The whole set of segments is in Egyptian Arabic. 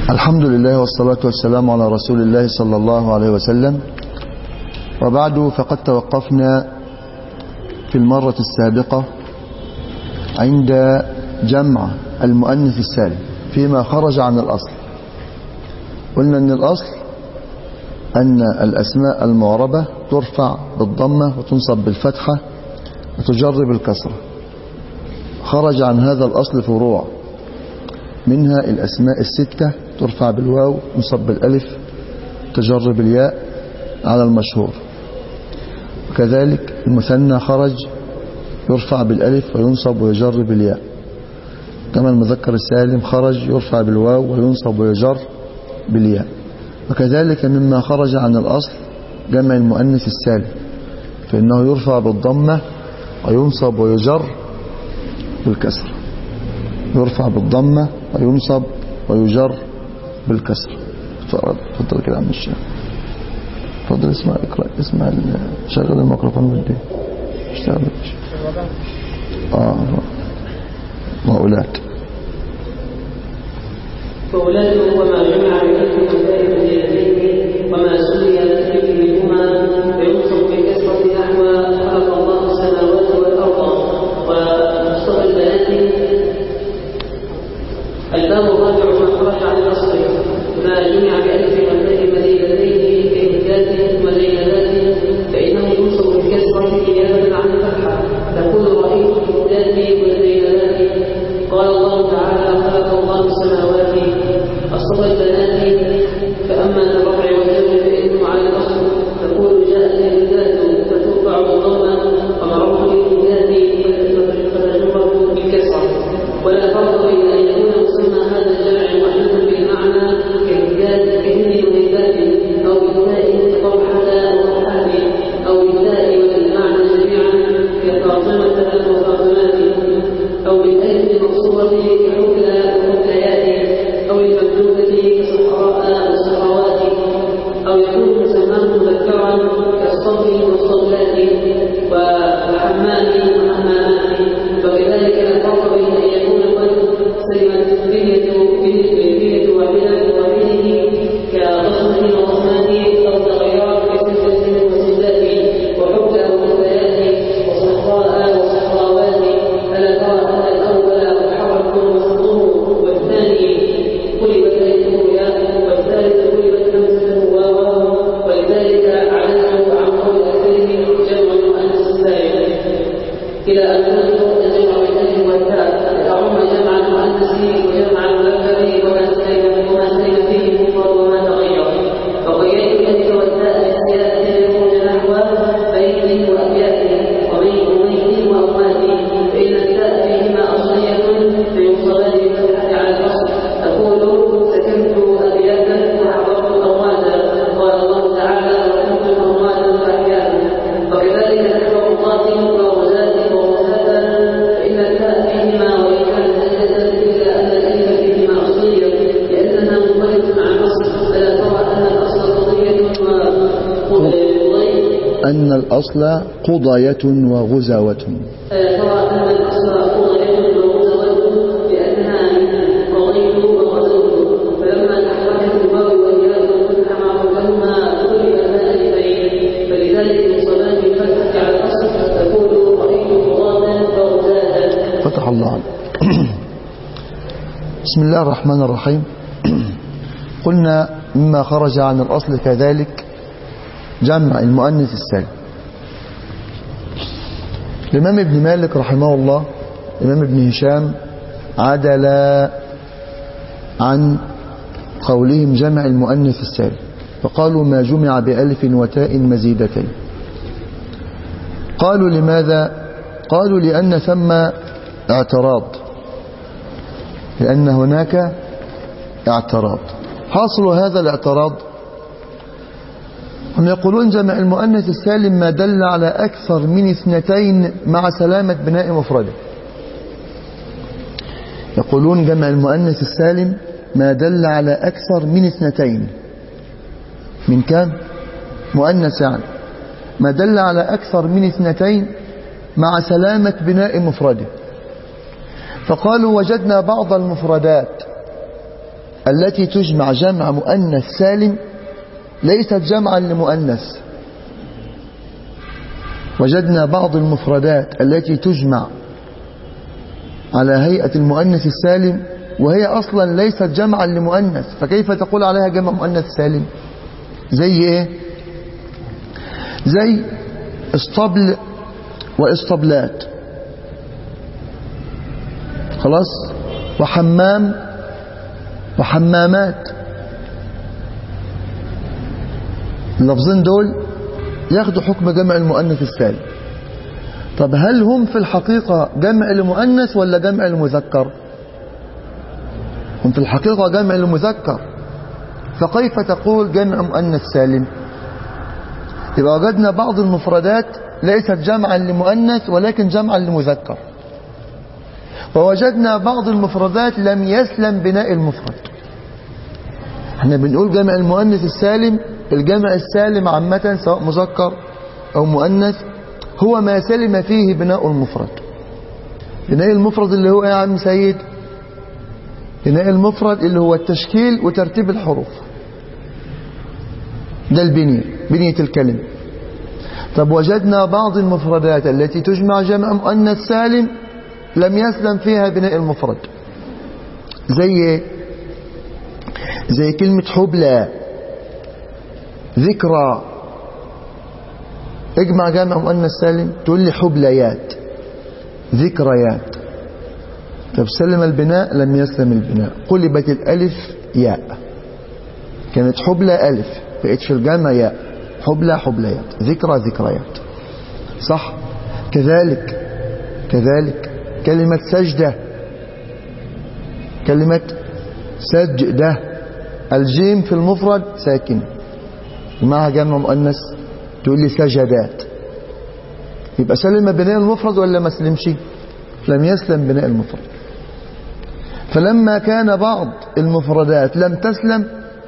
الحمد لله والصلاة والسلام على رسول الله صلى الله عليه وسلم وبعد فقد توقفنا في المرة السابقة عند جمع المؤنث السالم فيما خرج عن الأصل قلنا أن الأصل أن الأسماء المعربة ترفع بالضمة وتنصب بالفتحة وتجر بالكسرة خرج عن هذا الأصل فروع منها الأسماء الستة ترفع بالواو تنصب بالألف تجر بالياء على المشهور وكذلك المثنى خرج يرفع بالألف وينصب ويجر بالياء كما المذكر السالم خرج يرفع بالواو وينصب ويجر بالياء وكذلك مما خرج عن الأصل جمع المؤنث السالم فإنه يرفع بالضمة وينصب ويجر بالكسر يرفع بالضمة وينصب ويجر بالكسر تفضل كده عم الشيخ تفضل اسمع اقرا اسمع شغل الميكروفون بدي اشتغل اه وأولاد فأولاده وما جمع بكلمة ذلك اليدين وما سمي بكلمهما فينصب بالكسرة نحو خلق الله السماوات والأرض ومصطفى البنات الباب الرابع ما خرج عن الأصل ما جمع بألف والتاء مزيدتين كإهداد وزينات فإنه ينصب بالكسرة نيابة عن الفتحة تقول رأيت الإهداد والزينات قال الله تعالى خلق الله السماوات أصطفى البنات فأما الرفع والجر فإنه على الأصل تقول جاءت الإهداد فترفع بالضمة ومررت بالإهداد فتجر بالكسرة ولا فرق بين أن يكون مسمى هذا الجمع مؤنثا بالمعنى كهداد كهند وهداد أو بالتاء كطرحة وطرحات أو بالتاء وبالمعنى جميعا كفاطمة وفاطمات أو بالألف المقصورة كحبلى وحبليات أو المكتوبة كصحراء وصحراوات أو يكون مسماه مذكرا كالصبي والصبلات وحمام وحمامات وكذلك لا فرق بين أن يكون قد سلمت بنية بنية واحدة واحده كضخمة وضخمات أو تغيرات كسلسلة وسلات وحبلى وحبليات وصحراء وصحراوات ألا ترى أن الأول محرك وسطه والثاني قلبت ألفه ياء والثالث قلبت همزته واوا ولذلك عدلت عن قول أكثرهم جمع المؤنث السالم إلى أن نذكر الجمع بالألف والتاء يعم جمع المؤنث وجمع المذكر وما سلم وما سلم فيه المفرد وما تغير وقيدت الألف والتاء بالسياسة يخرج نحو بيت وأبيات وبيت وبيت وأموات فإن التاء فيهما أصلية فينصبان بالفتحة على الأصل أقول سكنت أبياتا وحضرت أمواتا قال الله تعالى وكنتم أمواتا فأحياء وكذلك ذكر الله وغزاة وغزاة فإن التاء فيهما وإن كانت زيادة إلا أن الألف فيهما أصلية لأنها منطلقة عن الأصل فلا ترى أن الأصل قضية وقضية أن الأصل قضية وغزوة ألا ترى أن الأصل قضية وغزوة لأنها قضيت وغزوت فلما تحركت الواو والياء والفتح مع قولهما قلب الألفين فلذلك ينصبان بالفتحة على الأصل تقول رأيت قضاة وغزاة فتح الله عليك بسم الله الرحمن الرحيم قلنا مما خرج عن الأصل كذلك جمع المؤنث السالم الإمام ابن مالك رحمه الله الإمام ابن هشام عدل عن قولهم جمع المؤنث السالم فقالوا ما جمع بألف وتاء مزيدتين قالوا لماذا قالوا لأن ثم اعتراض لأن هناك اعتراض حاصل هذا الاعتراض هم يقولون جمع المؤنث السالم ما دل على أكثر من اثنتين مع سلامة بناء مفرده يقولون جمع المؤنث السالم ما دل على أكثر من اثنتين من كم؟ مؤنث يعني ما دل على أكثر من اثنتين مع سلامة بناء مفرده فقالوا وجدنا بعض المفردات التي تجمع جمع مؤنث سالم ليست جمعا لمؤنث وجدنا بعض المفردات التي تجمع على هيئة المؤنث السالم وهي أصلا ليست جمعا لمؤنث فكيف تقول عليها جمع مؤنث سالم زي ايه زي اسطبل واسطبلات خلاص وحمام وحمامات اللفظين دول ياخدوا حكم جمع المؤنث السالم طب هل هم في الحقيقة جمع لمؤنث ولا جمع لمذكر هم في الحقيقة جمع لمذكر فكيف تقول جمع مؤنث سالم يبقى وجدنا بعض المفردات ليست جمعا لمؤنث ولكن جمعا لمذكر ووجدنا بعض المفردات لم يسلم بناء المفرد احنا بنقول جمع المؤنث السالم الجمع السالم عامة سواء مذكر أو مؤنث هو ما سلم فيه بناء المفرد بناء المفرد اللي هو يا عم سيد بناء المفرد اللي هو التشكيل وترتيب الحروف ده البنية بنية الكلمة طب وجدنا بعض المفردات التي تجمع جمع مؤنث سالم لم يسلم فيها بناء المفرد زي ايه زي كلمة حبلى ذكرى اجمع جمع مؤنث سالم تقول لي حبليات ذكريات طب سلم البناء لم يسلم البناء قلبت الالف ياء كانت حبلى الف بقت في الجمع ياء حبلى حبليات ذكرى ذكريات صح كذلك كذلك كلمة سجدة كلمة سجدة الجيم في المفرد ساكن ومعها جمع مؤنث تقول لي سجدات يبقى سلم بناء المفرد ولا ما سلمش لم يسلم بناء المفرد فلما كان بعض المفردات لم تسلم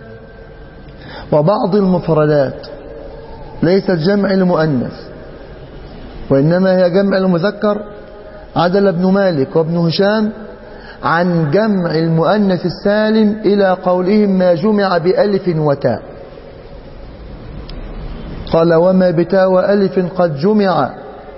وبعض المفردات ليست جمع لمؤنث وإنما هي جمع المذكر عدل ابن مالك وابن هشام عن جمع المؤنث السالم إلى قولهم ما جمع بألف وتاء قال وما بتاء وألف قد جمع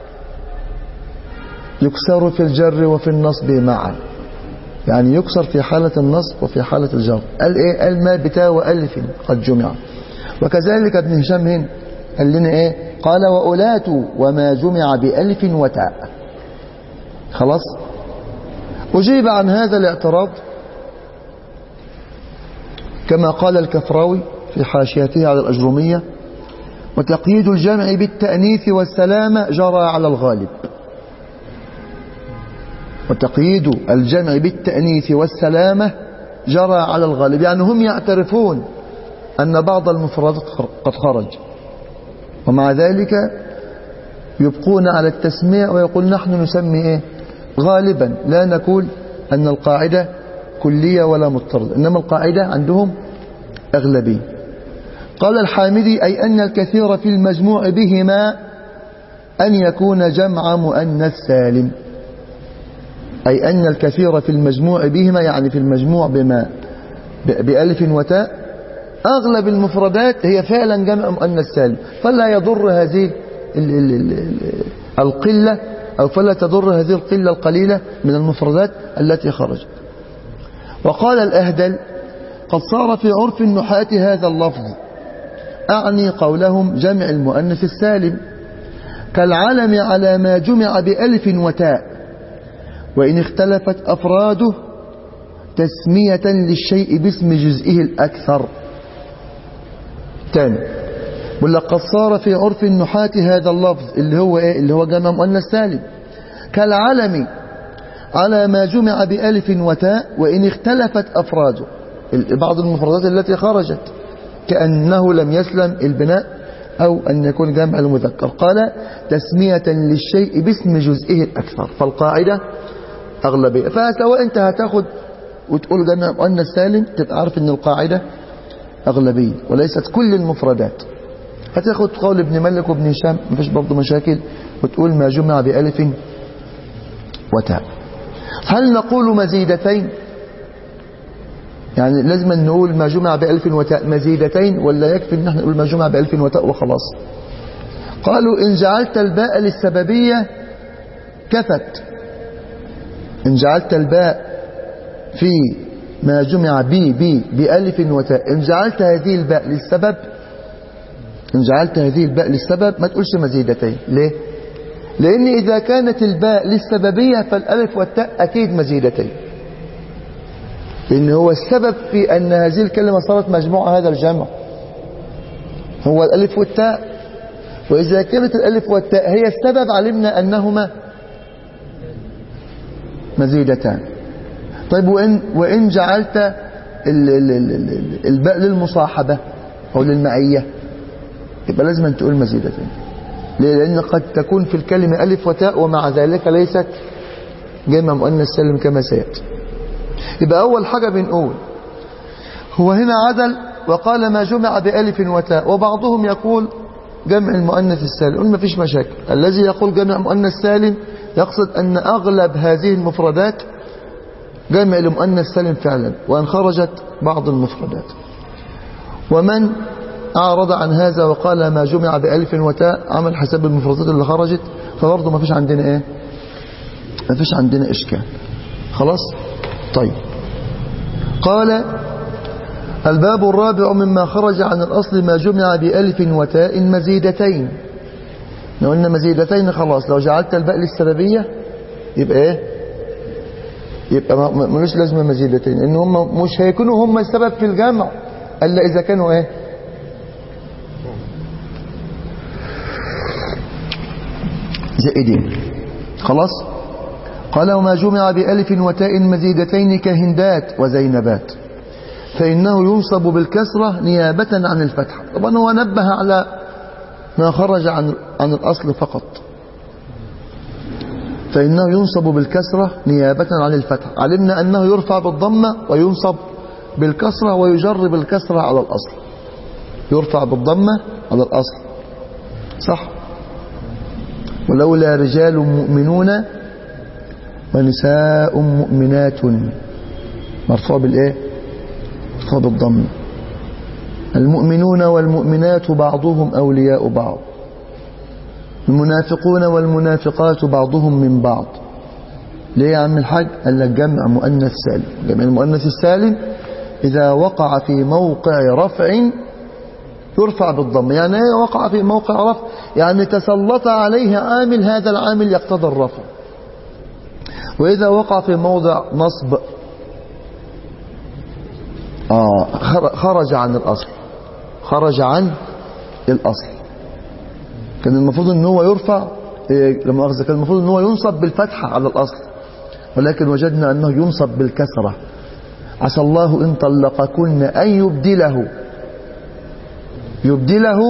يكسر في الجر وفي النصب معا يعني يكسر في حالة النصب وفي حالة الجر قال ايه قال ما بتاء وألف قد جمع وكذلك ابن هشام هنا قال لنا ايه قال وأولات وما جمع بألف وتاء خلاص أجيب عن هذا الاعتراض كما قال الكفراوي في حاشيته على الأجرمية وتقييد الجمع بالتأنيث والسلامة جرى على الغالب وتقييد الجمع بالتأنيث والسلامة جرى على الغالب يعني هم يعترفون أن بعض المفردات قد خرج ومع ذلك يبقون على التسمية ويقول نحن نسمي إيه غالبا لا نقول أن القاعدة كلية ولا مضطردة إنما القاعدة عندهم أغلبية قال الحامدي أي أن الكثير في المجموع بهما أن يكون جمع مؤنث سالم أي أن الكثير في المجموع بهما يعني في المجموع بما بألف وتاء أغلب المفردات هي فعلا جمع مؤنث سالم فلا يضر هذه ال ال ال القلة أو فلا تضر هذه القلة القليلة من المفردات التي خرجت وقال الأهدل قد صار في عرف النحاة هذا اللفظ أعني قولهم جمع المؤنث السالم كالعلم على ما جمع بألف وتاء وإن اختلفت أفراده تسمية للشيء باسم جزئه الأكثر تاني ولقد صار في عرف النحاة هذا اللفظ اللي هو إيه؟ اللي هو جمع مؤنث سالم كالعلم على ما جمع بألف وتاء وإن اختلفت أفراده بعض المفردات التي خرجت كأنه لم يسلم البناء أو أن يكون جمع المذكر قال تسمية للشيء باسم جزئه الأكثر فالقاعدة أغلبية فسواء أنت هتاخد وتقول جمع مؤنث سالم تبقى عارف أن القاعدة أغلبية وليست كل المفردات هتاخد قول ابن مالك وابن هشام مفيش برضه مشاكل وتقول ما جمع بألف وتاء هل نقول مزيدتين يعني لازم نقول ما جمع بألف وتاء مزيدتين ولا يكفي ان احنا نقول ما جمع بألف وتاء وخلاص قالوا إن جعلت الباء للسببية كفت إن جعلت الباء في ما جمع بي بي بألف وتاء إن جعلت هذه الباء للسبب إن جعلت هذه الباء للسبب ما تقولش مزيدتين ليه لأن إذا كانت الباء للسببية فالألف والتاء أكيد مزيدتين لأن هو السبب في أن هذه الكلمة صارت مجموعة هذا الجمع هو الألف والتاء وإذا كانت الألف والتاء هي السبب علمنا أنهما مزيدتان طيب وإن, وإن جعلت ال ال ال ال الباء للمصاحبة أو للمعية يبقى لازم أن تقول مزيدتين ليه؟ لأن قد تكون في الكلمة ألف وتاء ومع ذلك ليست جمع مؤنث سالم كما سيأتي يبقى أول حاجة بنقول هو هنا عدل وقال ما جمع بألف وتاء وبعضهم يقول جمع المؤنث السالم قلنا مفيش مشاكل الذي يقول جمع مؤنث سالم يقصد أن أغلب هذه المفردات جمع لمؤنث سالم فعلا وأن خرجت بعض المفردات ومن أعرض عن هذا وقال ما جمع بألف وتاء عمل حساب المفردات اللي خرجت فبرضه ما فيش عندنا إيه ما فيش عندنا إشكال خلاص طيب قال الباب الرابع مما خرج عن الأصل ما جمع بألف وتاء مزيدتين لو قلنا مزيدتين خلاص لو جعلت الباء للسببية يبقى ايه يبقى ملوش لازمة مزيدتين ان هم مش هيكونوا هم السبب في الجمع الا اذا كانوا ايه زائدين خلاص قال وما جمع بألف وتاء مزيدتين كهندات وزينبات فإنه ينصب بالكسرة نيابة عن الفتحة طبعا هو نبه على ما خرج عن عن الأصل فقط فإنه ينصب بالكسرة نيابة عن الفتحة علمنا أنه يرفع بالضمة وينصب بالكسرة ويجر بالكسرة على الأصل يرفع بالضمة على الأصل صح ولولا رجال مؤمنون ونساء مؤمنات مرفوع بالإيه مرفوع بالضم المؤمنون والمؤمنات بعضهم أولياء بعض المنافقون والمنافقات بعضهم من بعض ليه يا عم الحاج قال لك جمع مؤنث سالم جمع المؤنث السالم إذا وقع في موقع رفع يرفع بالضم يعني ايه وقع في موقع رفع يعني تسلط عليه عامل هذا العامل يقتضى الرفع وإذا وقع في موضع نصب آه خرج عن الأصل خرج عن الأصل كان المفروض ان هو يرفع إيه لما أخذ كان المفروض ان هو ينصب بالفتحة على الأصل ولكن وجدنا أنه ينصب بالكسرة عسى الله إن طلقكن أن يبدله يبدله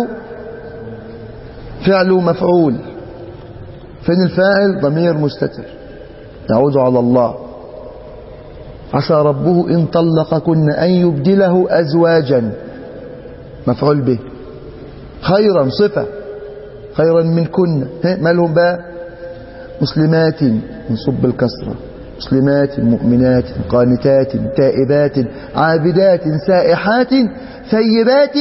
فعل مفعول فين الفاعل ضمير مستتر يعود على الله عسى ربه إن طلقكن أن يبدله أزواجا مفعول به خيرا صفة خيرا منكن مالهم بقى مسلمات منصوب بالكسرة مسلمات مؤمنات قانتات تائبات عابدات سائحات ثيبات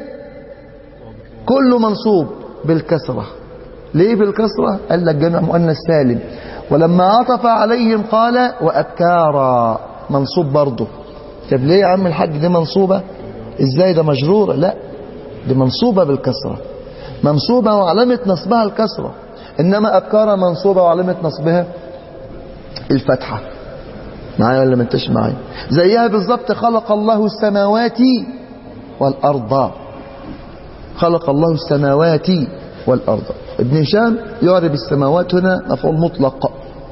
كل منصوب بالكسرة ليه بالكسرة قال لك جمع مؤنث سالم ولما عطف عليهم قال وأبكارا منصوب برضه طب ليه يا عم الحاج دي منصوبة ازاي ده مجرورة لا دي منصوبة بالكسرة منصوبة وعلامة نصبها الكسرة إنما أبكارا منصوبة وعلامة نصبها الفتحة معايا ولا ما انتش معايا زيها بالظبط خلق الله السماوات والأرض خلق الله السماوات والأرض ابن هشام يعرب السماوات هنا مفعول مطلق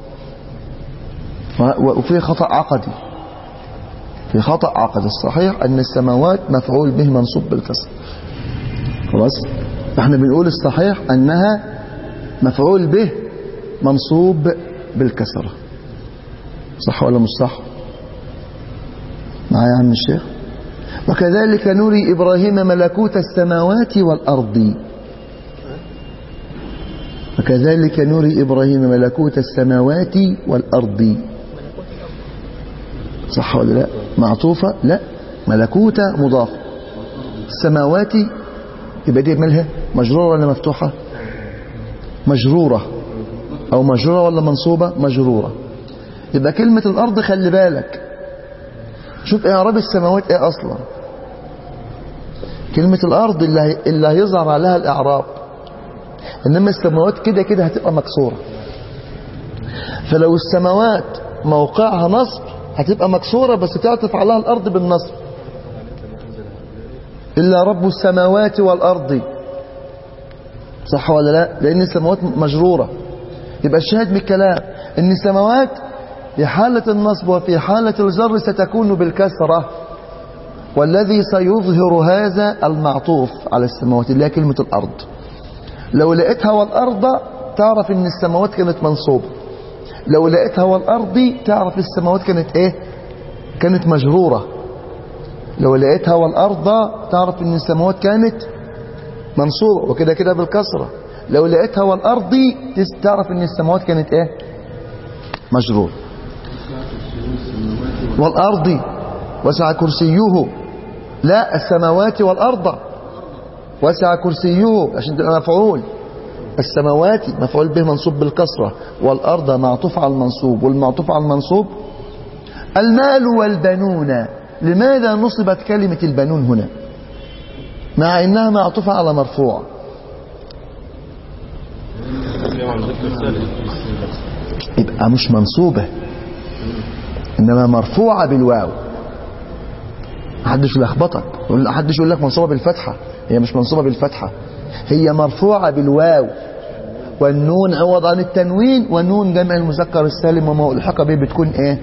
وفي خطأ عقدي في خطأ عقدي الصحيح أن السماوات مفعول به منصوب بالكسر خلاص احنا بنقول الصحيح أنها مفعول به منصوب بالكسرة صح ولا مش صح معايا يا عم الشيخ وكذلك نري إبراهيم ملكوت السماوات والأرض وكذلك نري إبراهيم ملكوت السماوات والأرض صح ولا لا معطوفة لا ملكوت مضاف السماوات يبقى دي مالها مجرورة ولا مفتوحة مجرورة أو مجرورة ولا منصوبة مجرورة يبقى كلمة الأرض خلي بالك شوف إعراب السماوات إيه أصلا كلمة الأرض اللي, هي... اللي هيظهر عليها الإعراب إنما السماوات كده كده هتبقى مكسورة فلو السماوات موقعها نصب هتبقى مكسورة بس تعطف عليها الأرض بالنصب إلا رب السماوات والأرض صح ولا لا لأن السماوات مجرورة يبقى الشاهد من الكلام إن السماوات في حالة النصب وفي حالة الجر ستكون بالكسرة والذي سيظهر هذا المعطوف على السماوات اللي هي كلمة الأرض لو لقيتها والأرض تعرف إن السماوات كانت منصوبة لو لقيتها والأرض تعرف السماوات كانت إيه كانت مجرورة لو لقيتها والأرض تعرف إن السماوات كانت منصوبة وكده كده بالكسرة لو لقيتها والأرض تعرف إن السماوات كانت إيه مجرور والأرض وسع كرسيه لا السماوات والأرض وسع كرسيه عشان تبقى مفعول السماوات مفعول به منصوب بالكسرة والأرض معطوف على المنصوب والمعطوف على المنصوب المال والبنون لماذا نصبت كلمة البنون هنا مع إنها معطوفة على مرفوع يبقى مش منصوبة إنما مرفوعة بالواو محدش يلخبطك محدش يقول لك منصوبة بالفتحة هي مش منصوبة بالفتحة هي مرفوعة بالواو والنون عوض عن التنوين والنون جمع المذكر السالم وما ألحق به بتكون ايه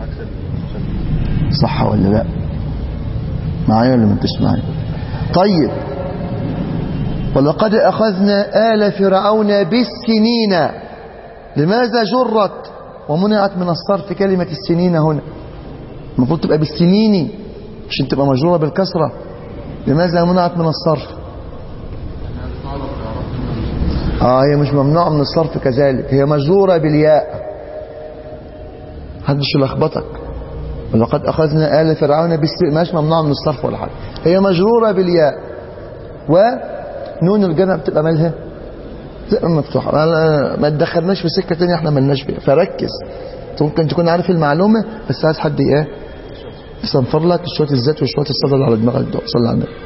صح ولا لا معايا ولا ما انتش معايا طيب ولقد أخذنا آل فرعون بالسنين لماذا جرت ومنعت من الصرف كلمة السنين هنا المفروض تبقى بالسنين عشان تبقى مجرورة بالكسرة لماذا منعت من الصرف آه هي مش ممنوعة من الصرف كذلك هي مجرورة بالياء محدش يلخبطك ولقد أخذنا آل فرعون بالسنين مش ممنوعة من الصرف ولا حاجة هي مجرورة بالياء ونون الجمع بتبقى مالها تبقى مفتوحة ما تدخلناش في سكة تانية احنا ملناش فيها فركز ممكن تكون عارف المعلومة بس عايز حد ايه يصنفر لك شوية الزيت وشوية الصدى على دماغك ده صلى على النبي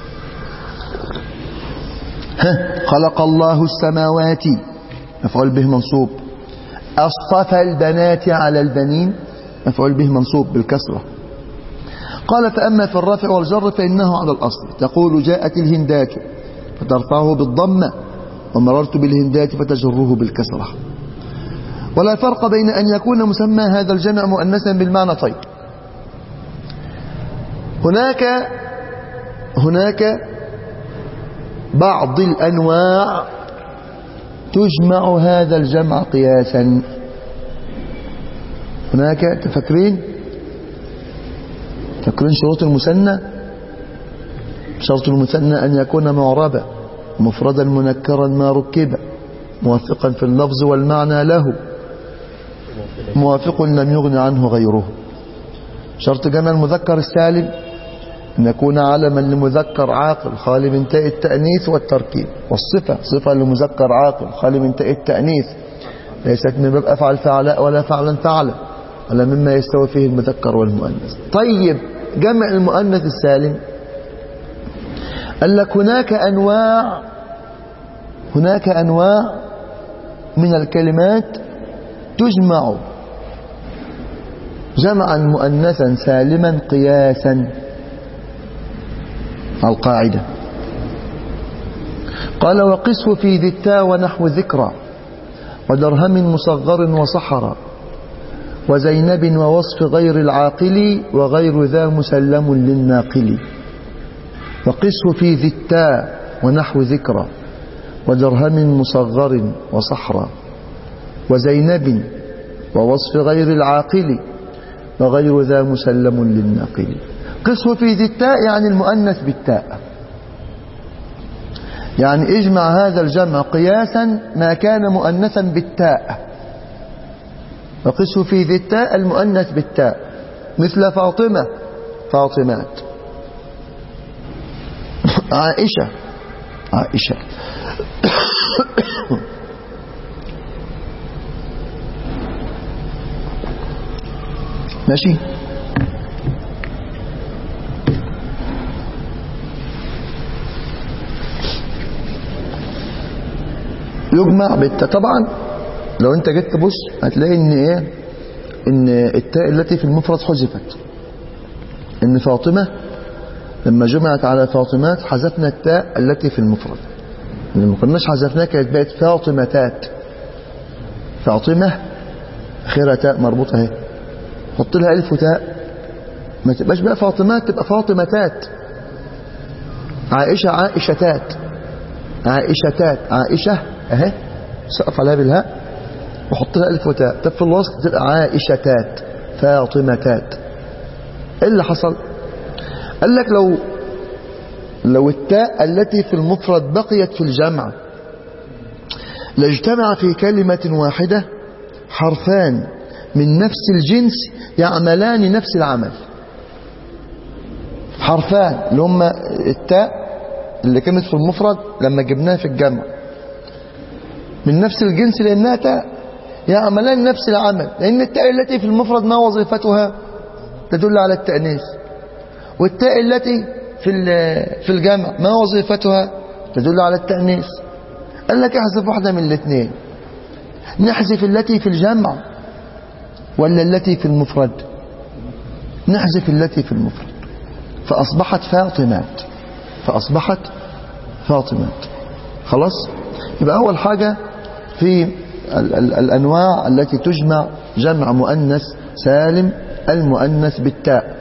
ها خلق الله السماوات مفعول به منصوب اصطفى البنات على البنين مفعول به منصوب بالكسرة قال فأما في الرفع والجر فإنه على الأصل تقول جاءت الهندات فترفعه بالضمة ومررت بالهندات فتجره بالكسرة ولا فرق بين أن يكون مسمى هذا الجمع مؤنثا بالمعنى طيب هناك هناك بعض الأنواع تجمع هذا الجمع قياسا هناك تفكرين تفكرين شروط المثنى شرط المثنى أن يكون معربا مفردا منكرا ما ركب موافقا في اللفظ والمعنى له موافق لم يغن عنه غيره شرط جمع المذكر السالم أن يكون علما لمذكر عاقل خالي من تاء التأنيث والتركيب والصفة صفة لمذكر عاقل خالي من تاء التأنيث ليست من باب أفعل فعلاء ولا فعلا فعلا ولا مما يستوي فيه المذكر والمؤنث طيب جمع المؤنث السالم قال لك هناك أنواع هناك أنواع من الكلمات تجمع جمعا مؤنثا سالما قياسا القاعدة قال وقسه في ذي التاء ونحو ذكرى ودرهم مصغر وصحرا وزينب ووصف غير العاقل وغير ذا مسلم للناقل وقسه في ذي التاء ونحو ذكرى ودرهم مصغر وصحرا وزينب ووصف غير العاقل وغير ذا مسلم للناقل قسه في ذي التاء يعني المؤنث بالتاء يعني اجمع هذا الجمع قياسا ما كان مؤنثا بالتاء وقسه في ذي التاء المؤنث بالتاء مثل فاطمة فاطمات عائشة عائشة ماشي يجمع بالت طبعا لو انت جيت تبص هتلاقي ان ايه ان التاء التي في المفرد حذفت ان فاطمه لما جمعت على فاطمات حذفنا التاء التي في المفرد لما كناش حذفناها كانت بقت فاطمتات فاطمه اخرها تاء مربوطه اهي حط لها الف وتاء ما تبقاش بقى فاطمات تبقى فاطمتات عائشه عائشتات عائشتات عائشه اهي سقف عليها بالهاء وحط لها الف وتاء طب في الوسط تبقى عائشتات فاطمتات ايه اللي حصل قال لك لو لو التاء التي في المفرد بقيت في الجمع لاجتمع في كلمة واحدة حرفان من نفس الجنس يعملان نفس العمل حرفان اللي هم التاء اللي كانت في المفرد لما جبناها في الجمع من نفس الجنس لأنها تاء يعملان نفس العمل لأن التاء التي في المفرد ما وظيفتها تدل على التأنيث والتاء التي في في الجمع ما وظيفتها تدل على التأنيث قال لك احذف واحدة من الاثنين نحذف التي في الجمع ولا التي في المفرد نحذف التي في المفرد فأصبحت فاطمات فأصبحت فاطمات خلاص يبقى أول حاجة في ال ال الأنواع التي تجمع جمع مؤنث سالم المؤنث بالتاء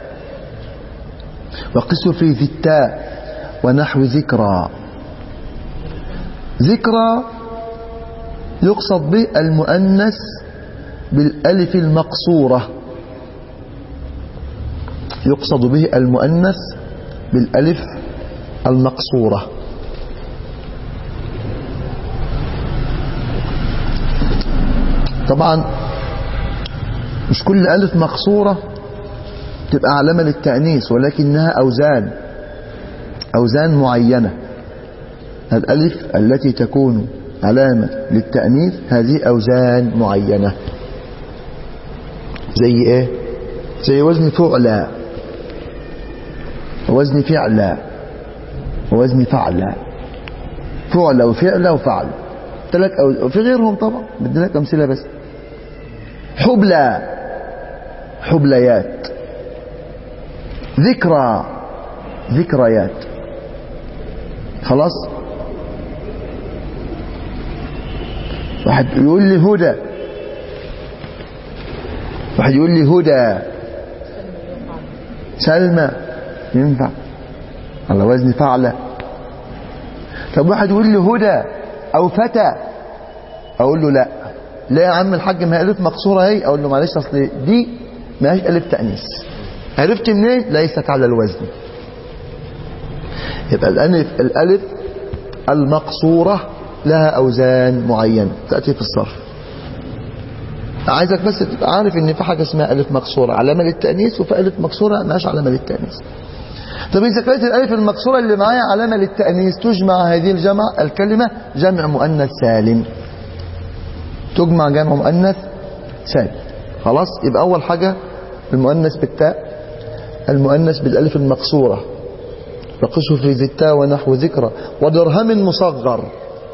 وقسوا في ذي التاء ونحو ذكرى ذكرى يقصد به المؤنث بالألف المقصورة يقصد به المؤنث بالألف المقصورة طبعا مش كل ألف مقصورة تبقى علامة للتأنيث ولكنها أوزان أوزان معينة الألف التي تكون علامة للتأنيث هذه أوزان معينة زي إيه زي وزن فعلى وزن فعلى ووزن فعلى فعلى وفعلى وفعل ثلاث أو في غيرهم طبعا بدي لك أمثلة بس حبلى حبليات ذكرى ذكريات خلاص واحد يقول لي هدى واحد يقول لي هدى سلمى ينفع على وزن فعلة طب واحد يقول لي هدى او فتى اقول له لا لا يا عم الحاج ما هي الف مقصوره اهي اقول له معلش اصل دي ما هيش الف تانيث عرفت منين ليست على الوزن يبقى الالف الالف المقصوره لها اوزان معينه تاتي في الصرف عايزك بس تبقى عارف ان في حاجه اسمها الف مقصوره علامه للتانيث وفي الف مكسوره مالهاش علامه للتانيث طب اذا كانت الالف المكسوره اللي معايا علامه للتانيث تجمع هذه الجمع الكلمه جمع مؤنث سالم تجمع جمع مؤنث سالم خلاص يبقى اول حاجه المؤنث بالتاء المؤنث بالالف المقصوره وقشه في ذي التاء ونحو ذكرى ودرهم مصغر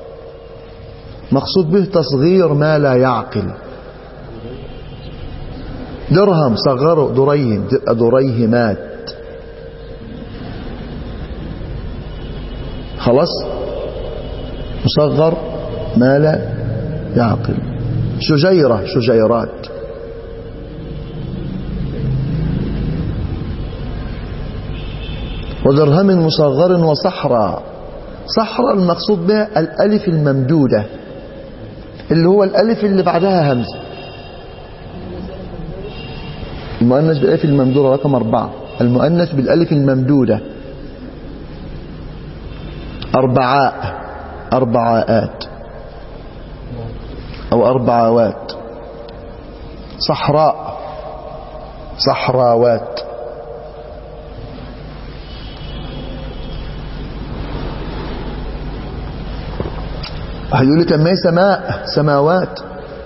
مقصود به تصغير ما لا يعقل درهم صغروا دريهم تبقى دريهمات خلاص مصغر ما لا يعقل شجيرة شجيرات ودرهم مصغر وصحراء صحراء المقصود بها الألف الممدودة اللي هو الألف اللي بعدها همزة المؤنث بالألف الممدودة رقم أربعة المؤنث بالألف الممدودة أربعاء أربعاءات أو أربعوات صحراء صحراوات واحد يقول لي طب ما هي سماء سماوات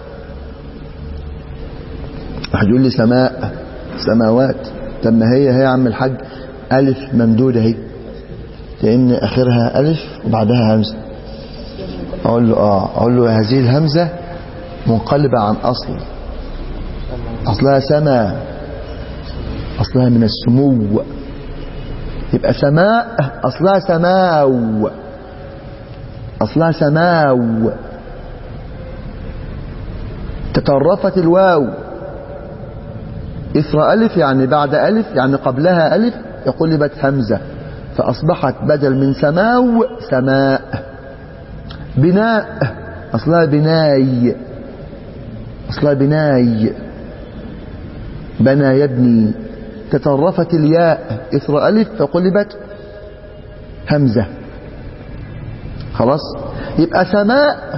واحد يقول لي سماء سماوات طب ما هي هي يا عم الحاج ألف ممدودة اهي لأن آخرها ألف وبعدها همزة أقول له آه أقول له هذه الهمزة منقلبة عن أصل أصلها سما أصلها من السمو يبقى سماء أصلها سماو أصلها سماو تطرفت الواو إثر ألف يعني بعد ألف يعني قبلها ألف قلبت همزة فأصبحت بدل من سماو سماء بناء أصلها بناي أصلها بناي بنى يبني تطرفت الياء إثر ألف فقلبت همزة خلاص يبقى سماء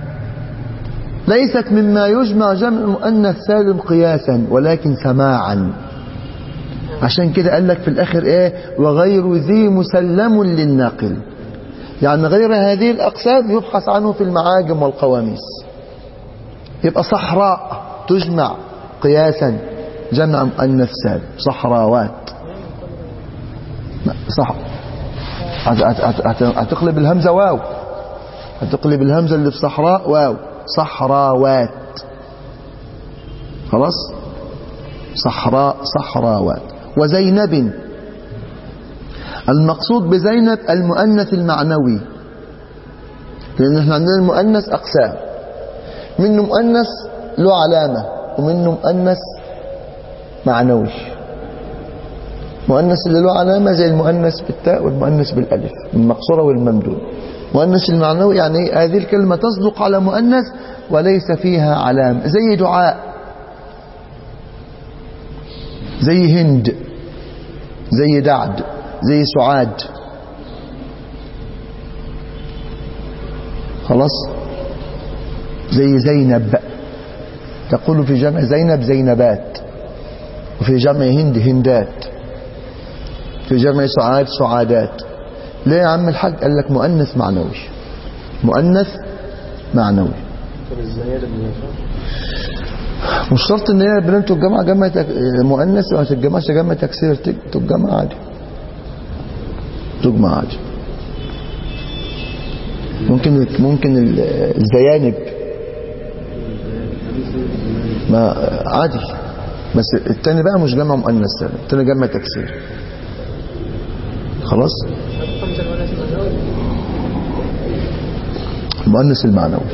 ليست مما يجمع جمع مؤنث سالم قياسا ولكن سماعا عشان كده قال لك في الآخر إيه وغير ذي مسلم للناقل يعني غير هذه الأقسام يبحث عنه في المعاجم والقواميس يبقى صحراء تجمع قياسا جمع مؤنث سالم صحراوات صح هتقلب الهمزة واو هتقلب الهمزة اللي في صحراء واو صحراوات خلاص صحراء صحراوات وزينب المقصود بزينب المؤنث المعنوي لأن احنا عندنا المؤنث أقسام منه مؤنث له علامة ومنه مؤنث معنوي مؤنث اللي له علامة زي المؤنث بالتاء والمؤنث بالألف المقصورة والممدود مؤنث المعنوي يعني هذه الكلمة تصدق على مؤنث وليس فيها علامة زي دعاء زي هند زي دعد زي سعاد خلاص زي زينب تقول في جمع زينب زينبات وفي جمع هند هندات في جمع سعاد سعادات ليه يا عم الحاج قال لك مؤنث معنوي مؤنث معنوي مش شرط ان هي بنت الجامعة جمع تك... مؤنث وما تتجمعش جمع تكسير تتجمع عادي تجمع عادي ممكن ممكن الزيانب ما عادي بس التاني بقى مش جمع مؤنث التاني جمع تكسير خلاص المؤنث المعنوي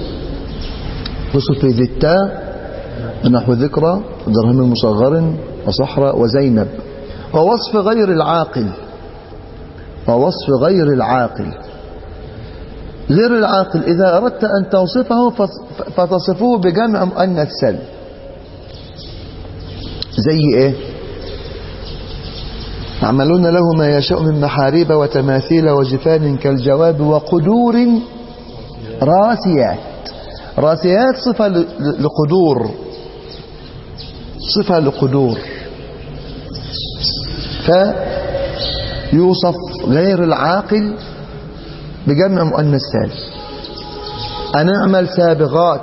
وصف ذي التاء نحو ذكرى درهم مصغر وصحراء وزينب ووصف غير العاقل ووصف غير العاقل غير العاقل إذا أردت أن توصفه فتصفه بجمع مؤنث سلم زي إيه يعملون له ما يشاء من محاريب وتماثيل وجفان كالجواب وقدور راسيات راسيات صفة لقدور صفة لقدور فيوصف غير العاقل بجمع مؤنث سالم أنا أعمل سابغات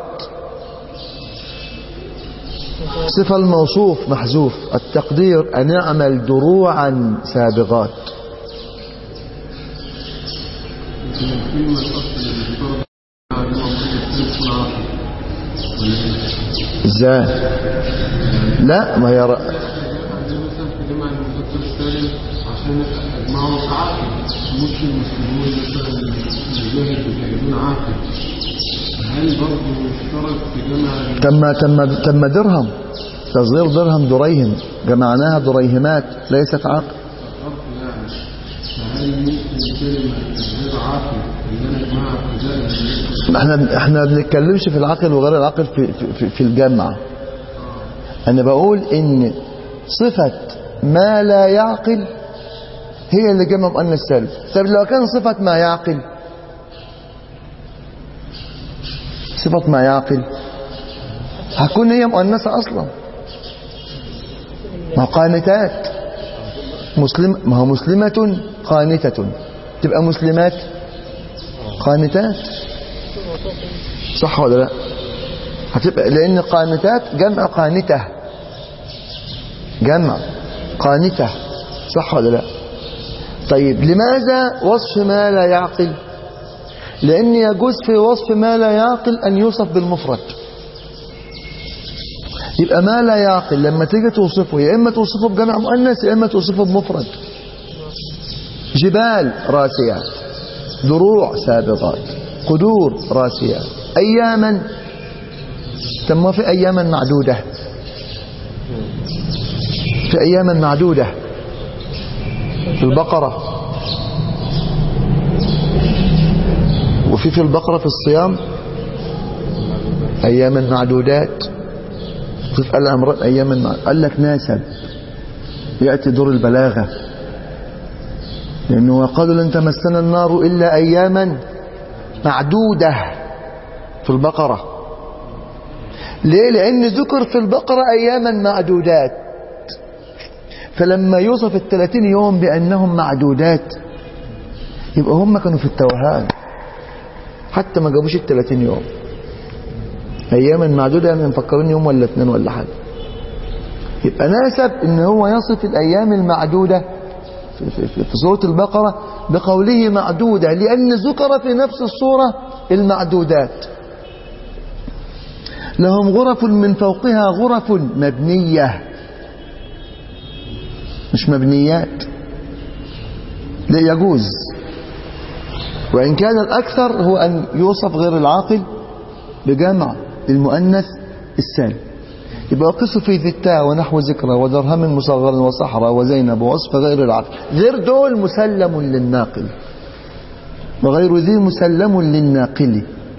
صفة الموصوف محذوف التقدير أن أعمل دروعا سابغات ازاي لا ما هي ر... عشان اجمعه كعاقل مش المسلمون مثلا الجاهل بيكلمون عاقل هل برضه يشترط في جمع تم تم تم درهم تصغير درهم دريهم جمعناها دريهمات ليست عاقل الفرق يعني فهل ممكن كلمة غير عاقل ان انا اجمعها كذلك احنا احنا ما بنتكلمش في العقل وغير العقل في في, في الجمع انا بقول ان صفة ما لا يعقل هي اللي جمع مؤنث سالم طب لو كان صفة ما يعقل صفة ما يعقل هتكون هي مؤنثة اصلا ما هو قانتات مسلم ما هو مسلمة قانتة تبقى مسلمات قانتات صح ولا لا هتبقى لأن قانتات جمع قانتة جمع قانتة صح ولا لا طيب لماذا وصف ما لا يعقل لأن يجوز في وصف ما لا يعقل أن يوصف بالمفرد يبقى ما لا يعقل لما تيجي توصفه يا إما توصفه بجمع مؤنث يا إما توصفه بمفرد جبال راسيات دروع سابقات قدور راسيات أياما تم في أياما معدودة في أياما معدودة في البقرة وفي في البقرة في الصيام أياما معدودات شوف قال أمران أياما معدودات قال لك ناسب يأتي دور البلاغة لأنه قالوا لن تمسنا النار إلا أياما معدودة في البقرة ليه لأن ذكر في البقرة أياما معدودات فلما يوصف الثلاثين يوم بأنهم معدودات يبقى هم كانوا في التوهان حتى ما جابوش الثلاثين يوم أياما معدودة يعني مفكرين يوم ولا اثنين ولا حاجة يبقى ناسب ان هو يصف الأيام المعدودة في, في, في, في سورة البقرة بقوله معدودة لأن ذكر في نفس الصورة المعدودات لهم غرف من فوقها غرف مبنية مش مبنيات لا يجوز وإن كان الأكثر هو أن يوصف غير العاقل بجمع المؤنث السالم يبقى قصوا في ذي التاء ونحو ذكرى ودرهم مصغر وصحراء وزينب ووصف غير العاقل غير دول مسلم للناقل وغير ذي مسلم للناقل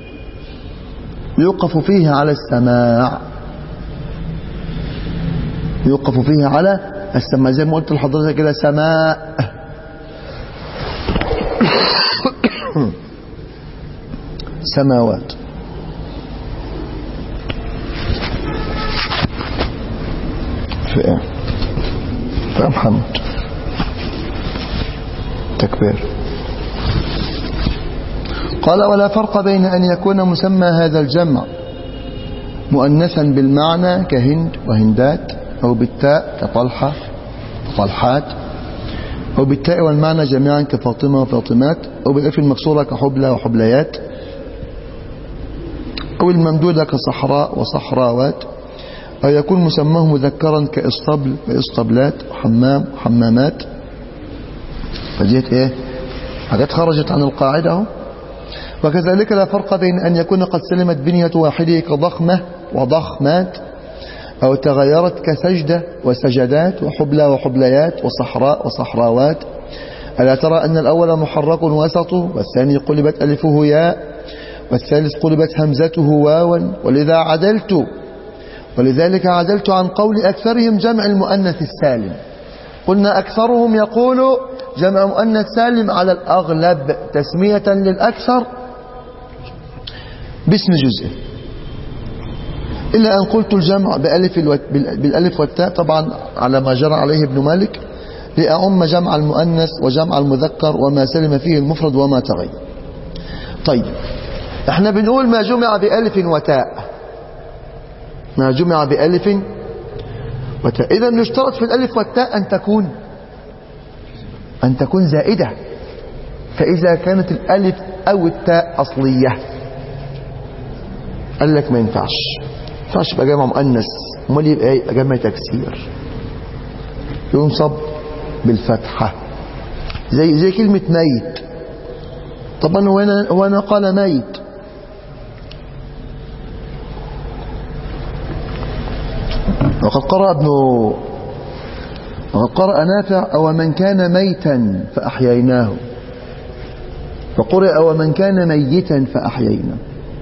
يوقف فيه على السماع يوقف فيه على السماع زي ما قلت لحضرتك كده سماء سماوات في ايه في محمد تكبير قال ولا فرق بين أن يكون مسمى هذا الجمع مؤنثا بالمعنى كهند وهندات أو بالتاء كطلحة طلحات أو بالتاء والمعنى جميعا كفاطمة وفاطمات أو بالألف المكسورة كحبلى وحبليات أو الممدودة كصحراء وصحراوات أو يكون مسماه مذكرا كإسطبل وإسطبلات وحمام وحمامات فديت إيه حاجات خرجت عن القاعدة اهو وكذلك لا فرق بين أن يكون قد سلمت بنية واحده كضخمة وضخمات أو تغيرت كسجدة وسجدات وحبلى وحبليات وصحراء وصحراوات ألا ترى أن الأول محرك وسطه والثاني قلبت ألفه ياء والثالث قلبت همزته واوا ولذا عدلت ولذلك عدلت عن قول أكثرهم جمع المؤنث السالم قلنا أكثرهم يقول جمع مؤنث سالم على الأغلب تسمية للأكثر باسم جزء إلا أن قلت الجمع بألف بالألف والتاء طبعا على ما جرى عليه ابن مالك لأعم جمع المؤنث وجمع المذكر وما سلم فيه المفرد وما تغير طيب احنا بنقول ما جمع بألف وتاء ما جمع بألف وتاء إذا يشترط في الألف والتاء أن تكون أن تكون زائدة فإذا كانت الألف أو التاء أصلية قال لك ما ينفعش ما ينفعش يبقى جمع مؤنث امال يبقى ايه يبقى جمع تكسير ينصب بالفتحة زي زي كلمة ميت طبعا هو هنا هو هنا قال ميت وقد قرأ ابن وقد قرأ نافع أو من كان ميتا فأحييناه وقرأ ومن كان ميتا فأحييناه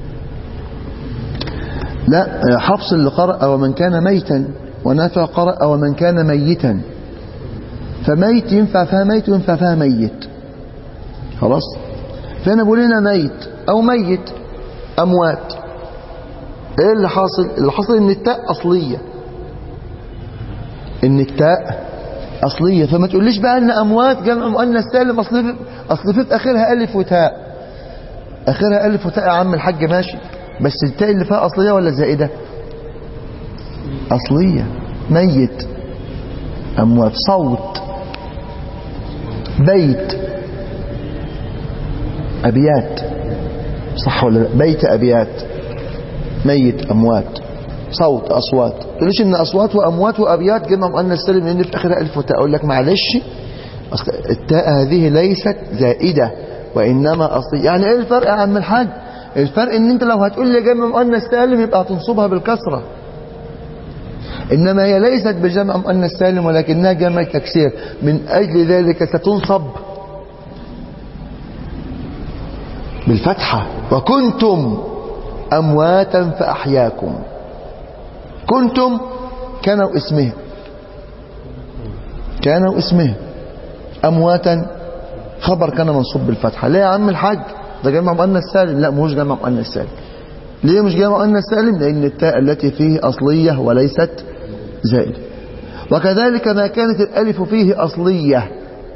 لا حفص اللي قرأ ومن كان ميتا ونافع قرأ ومن كان ميتا فميت ينفع فيها ميت وينفع فيها ميت خلاص فأنا بقول هنا ميت أو ميت أموات إيه اللي حاصل اللي حاصل إن التاء أصلية انك تاء اصليه فما تقوليش بقى ان اموات جمع مؤنث سالم اصل في اصل في في اخرها الف وتاء اخرها الف وتاء يا عم الحاج ماشي بس التاء اللي فيها اصليه ولا زائده اصليه ميت اموات صوت بيت ابيات صح ولا لا بيت ابيات ميت اموات صوت اصوات تقوليش ان اصوات واموات وابيات جمع مؤنث سالم لان في اخرها الف وتاء اقول لك معلش أصل التاء هذه ليست زائده وانما اصليه يعني ايه الفرق يا عم الحاج الفرق ان انت لو هتقول لي جمع مؤنث سالم يبقى هتنصبها بالكسره انما هي ليست بجمع مؤنث سالم ولكنها جمع تكسير من اجل ذلك ستنصب بالفتحه وكنتم امواتا فاحياكم كنتم كانوا اسمه كانوا اسمه امواتا خبر كان منصوب بالفتحه ليه يا عم الحاج ده جمع مؤنث سالم لا مش جمع مؤنث سالم ليه مش جمع مؤنث سالم لان التاء التي فيه اصليه وليست زائده وكذلك ما كانت الالف فيه اصليه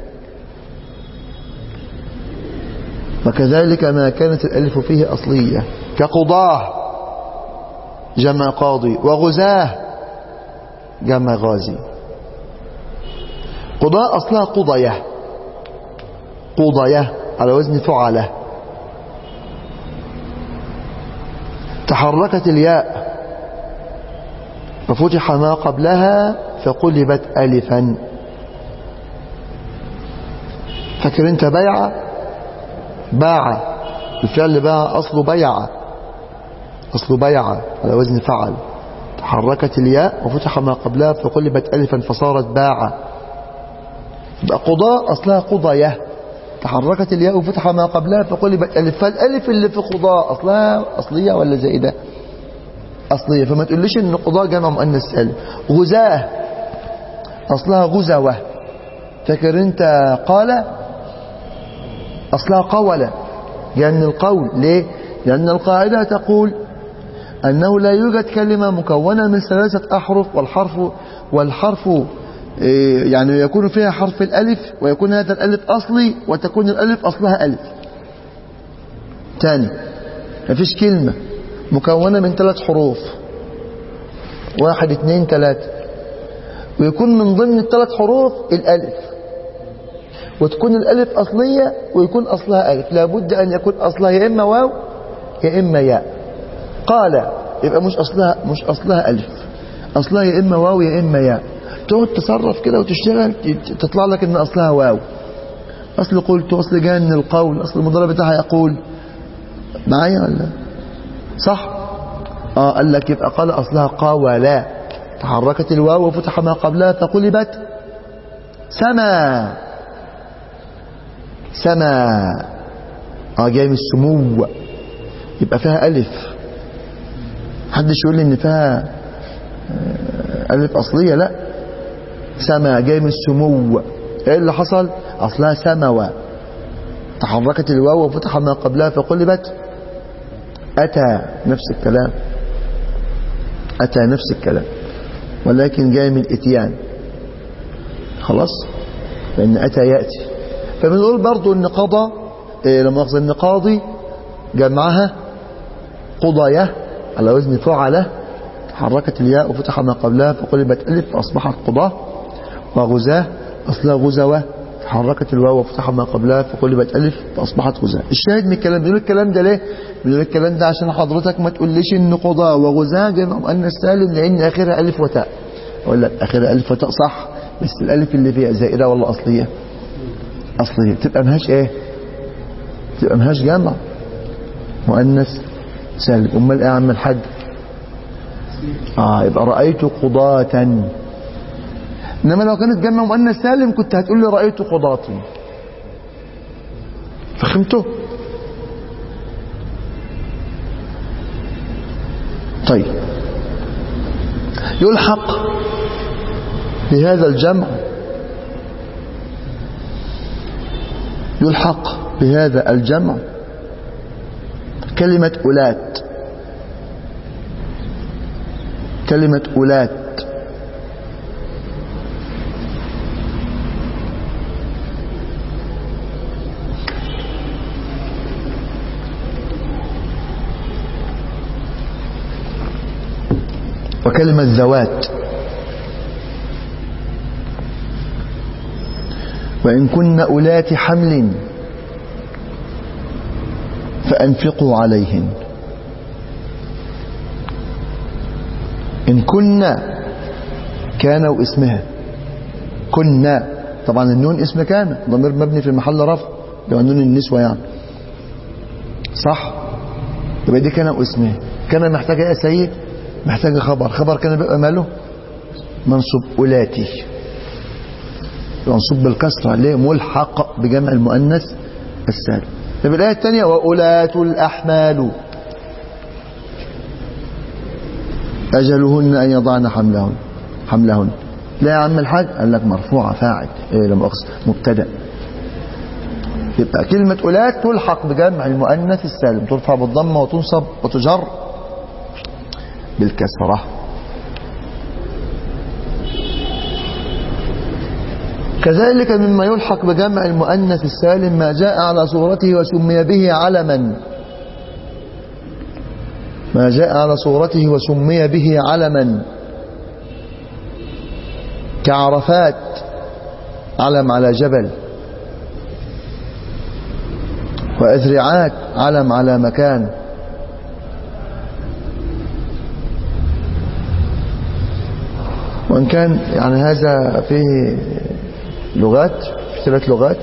وكذلك ما كانت الالف فيه اصليه كقضاه جمع قاضي وغزاه جمع غازي قضاء أصلها قضية قضية على وزن فعلة تحركت الياء ففتح ما قبلها فقلبت ألفا فاكر انت بيع باع الفعل باع أصله بيع أصل بيع على وزن فعل تحركت الياء وفتح ما قبلها فقلبت ألفا فصارت باع يبقى قضاء أصلها قضية تحركت الياء وفتح ما قبلها فقلبت ألف فالألف اللي في قضاء أصلها أصلية ولا زائدة أصلية فما تقوليش إن قضاء جمع مؤنث سالم غزاه أصلها غزوة فاكر أنت قال أصلها قولة لأن القول ليه لأن القاعدة تقول أنه لا يوجد كلمة مكونة من ثلاثة أحرف والحرف والحرف يعني يكون فيها حرف الألف ويكون هذا الألف أصلي وتكون الألف أصلها ألف تاني مفيش كلمة مكونة من ثلاث حروف واحد اثنين ثلاثة ويكون من ضمن الثلاث حروف الألف وتكون الألف أصلية ويكون أصلها ألف لابد أن يكون أصلها يا إما واو يا إما ياء قال يبقى مش أصلها مش أصلها ألف أصلها يا إما واو يا إما ياء تقعد تصرف كده وتشتغل تطلع لك إن أصلها واو أصل قلت أصل جاء من القول أصل المضارع بتاعها يقول معايا ولا صح اه قال لك يبقى قال أصلها قاولا تحركت الواو وفتح ما قبلها فقلبت سما سما اه جاي من السمو يبقى فيها ألف محدش يقول لي إن فيها ألف أصلية لا سما جاي من السمو إيه اللي حصل أصلها سموة تحركت الواو وفتح ما قبلها فقلبت أتى نفس الكلام أتى نفس الكلام ولكن جاي من إتيان خلاص لأن أتى يأتي فبنقول برضو ان قضى إيه لما أخذ ان قاضي جمعها قضاية على وزن فعلة حركت الياء وفتح ما قبلها فقلبت ألف فأصبحت قضاة وغزاة أصلها غزوة حركت الواو وفتح ما قبلها فقلبت ألف فأصبحت غزاة الشاهد من الكلام بنقول الكلام ده ليه بنقول الكلام ده عشان حضرتك ما تقوليش ان قضاة وغزاة جمع مؤنث سالم لأن آخرها ألف وتاء أقول لك آخرها ألف وتاء صح بس الألف اللي فيها زائدة ولا أصلية أصلية تبقى مهاش إيه تبقى مهاش جمع مؤنث سالم أمال إيه يا عم الحاج آه يبقى رأيت قضاة إنما لو كانت جمع مؤنث سالم كنت هتقول لي رأيت قضاة فهمته طيب يلحق بهذا الجمع يلحق بهذا الجمع كلمة أولات كلمة أولات وكلمة ذوات وإن كن أولات حمل فأنفقوا عليهن إن كنا كان واسمها كنا طبعا النون اسم كان ضمير مبني في محل رفع لو نون النسوة يعني صح يبقى دي كان واسمها كان محتاجة ايه يا سيد محتاجة خبر خبر كان بيبقى ماله منصوب أولاتي منصوب بالكسرة ليه ملحق بجمع المؤنث السالم يبقى الآية الثانية وأولات الأحمال أجلهن أن يضعن حملهن حملهن لا يا عم الحاج قال لك مرفوعة فاعل إيه لما أقصد مبتدأ يبقى كلمة أولات تلحق بجمع المؤنث السالم ترفع بالضمة وتنصب وتجر بالكسرة كذلك مما يلحق بجمع المؤنث السالم ما جاء على صورته وسمي به علما ما جاء على صورته وسمي به علما كعرفات علم على جبل وأذرعات علم على مكان وإن كان يعني هذا فيه لغات في ثلاث لغات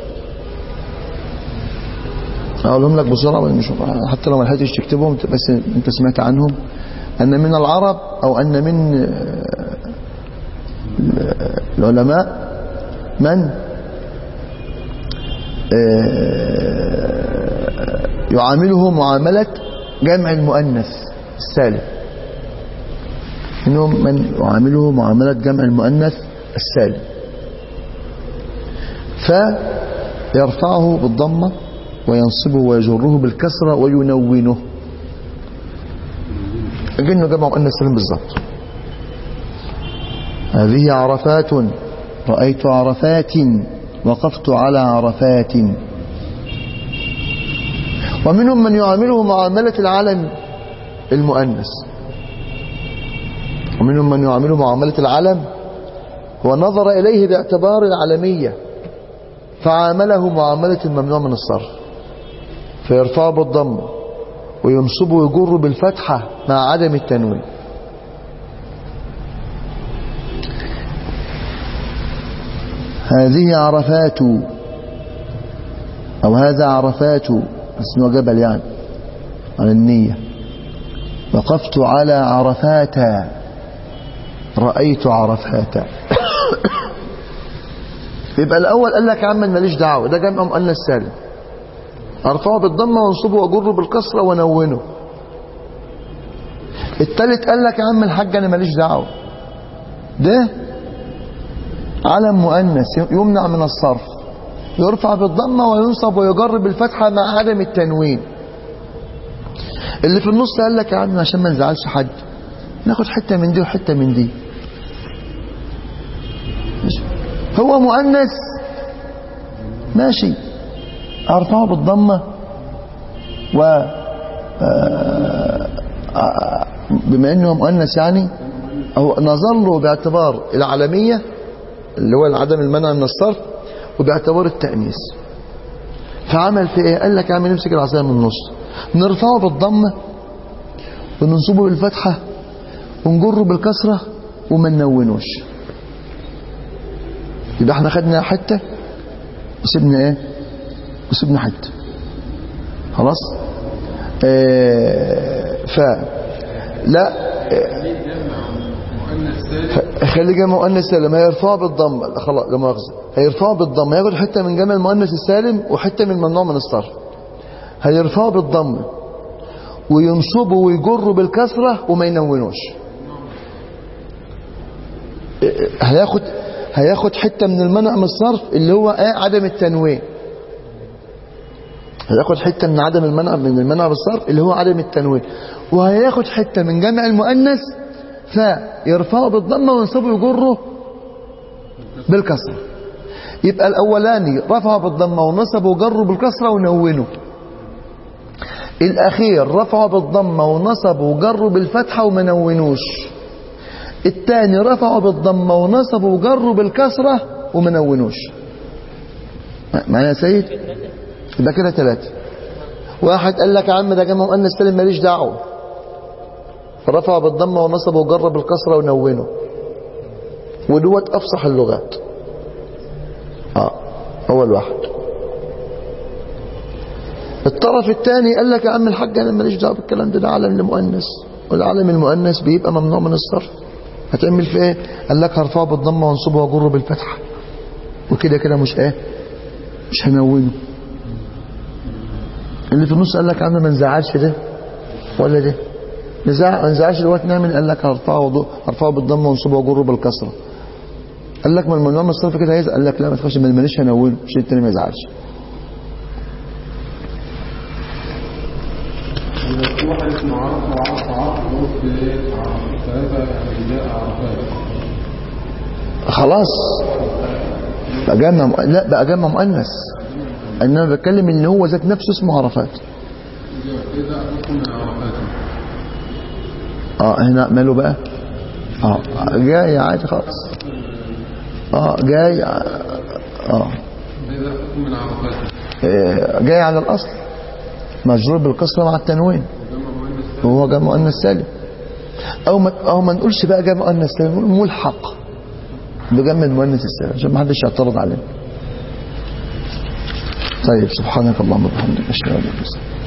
أقولهم لك بسرعة مش حتى لو ما لحقتش تكتبهم بس أنت سمعت عنهم أن من العرب أو أن من العلماء من يعامله معاملة جمع المؤنث السالم إنهم من يعامله معاملة جمع المؤنث السالم فيرفعه بالضمة وينصبه ويجره بالكسرة وينونه أجنه جمع مؤنث سالم بالضبط هذه عرفات رأيت عرفات وقفت على عرفات ومنهم من يعامله معاملة العلم المؤنث ومنهم من يعامله معاملة العلم هو نظر إليه باعتبار العلمية فعامله معاملة الممنوع من الصرف فيرفعه بالضم وينصبه ويجر بالفتحة مع عدم التنوين هذه عرفات أو هذا عرفات بس إنه جبل يعني على النية وقفت على عرفات رأيت عرفات يبقى الأول قال لك يا عم ماليش دعوة ده جمع مؤنث سالم أرفعه بالضمة وانصبه وأجره بالكسرة ونونه التالت قال لك يا عم الحاج أنا ماليش دعوة ده علم مؤنث يمنع من الصرف يرفع بالضمة وينصب ويجر بالفتحة مع عدم التنوين اللي في النص قال لك يا عم عشان ما نزعلش حد ناخد حتة من دي وحتة من دي هو مؤنث ماشي ارفعه بالضمة و بما انه مؤنث يعني او نظر له باعتبار العالمية اللي هو عدم المنع من الصرف وباعتبار التأنيث فعمل في ايه قال لك يا عم نمسك العصايه من النص نرفعه بالضمه وننصبه بالفتحه ونجره بالكسره وما ننونوش يبقى احنا خدنا حته وسيبنا ايه وسيبنا حته خلاص اه ف لا خلي جمع مؤنث سالم هيرفعه بالضمه خلاص لا مؤاخذه هيرفعه بالضمه هياخد حته من جمع المؤنث السالم وحته من ممنوع من الصرف هيرفعه بالضمه وينصبه ويجره بالكسره وما ينونوش هياخد هياخد حته من المنع من الصرف اللي هو ايه عدم التنوين هياخد حته من عدم المنع من المنع بالصرف اللي هو عدم التنوين وهياخد حته من جمع المؤنث فيرفعه بالضمه وينصبه ويجره بالكسره يبقى الاولاني رفعه بالضمه ونصبه وجره بالكسره ونونه الاخير رفعه بالضمه ونصبه وجره بالفتحه وما نونوش التاني رفعه بالضمة ونصبه وجره بالكسرة وما نونوش معايا يا سيد يبقى كده ثلاثة واحد قال لك يا عم ده جمع مؤنث سالم ماليش دعوه رفعه بالضمة ونصبه وجره بالكسرة ونونه ودوت أفصح اللغات اه هو الواحد الطرف الثاني قال لك يا عم الحاج انا ماليش دعوه بالكلام ده ده علم المؤنث والعلم المؤنث بيبقى ممنوع من الصرف هتعمل في ايه قال لك هرفعه بالضمه وانصبه واجره بالفتحه وكده كده مش ايه مش هنونه اللي في النص قال لك يا عم ما نزعلش ده ولا ده نزع ما نزعلش الوقت نعمل قال لك هرفعه هرفعه بالضمه وانصبه واجره بالكسره قال لك ما الممنوع من الصرف كده هيزعل قال لك لا ما تخافش ما ماليش هنونه عشان التاني ما يزعلش إذا في واحد اسمه عرف وعرف وعرف وقلت إيه عرف ثلاثة يعني جاء عرفات خلاص بقى جمع مؤ- لا بقى جمع مؤنث انما بتكلم ان هو ذات نفسه اسمه عرفات إذا إذا أكون من عرفات اه هنا ماله بقى اه جاي عادي خالص اه جاي اه إذا أكون من عرفات آه، جاي على الاصل مجرور بالكسره مع التنوين وجمع مؤنث وهو جمع مؤنث سالم او ما او ما نقولش بقى جمع مؤنث سالم نقول ملحق بجمع المؤنث السالم عشان ما حدش يعترض علينا طيب سبحانك اللهم وبحمدك اشهد ان لا اله الا انت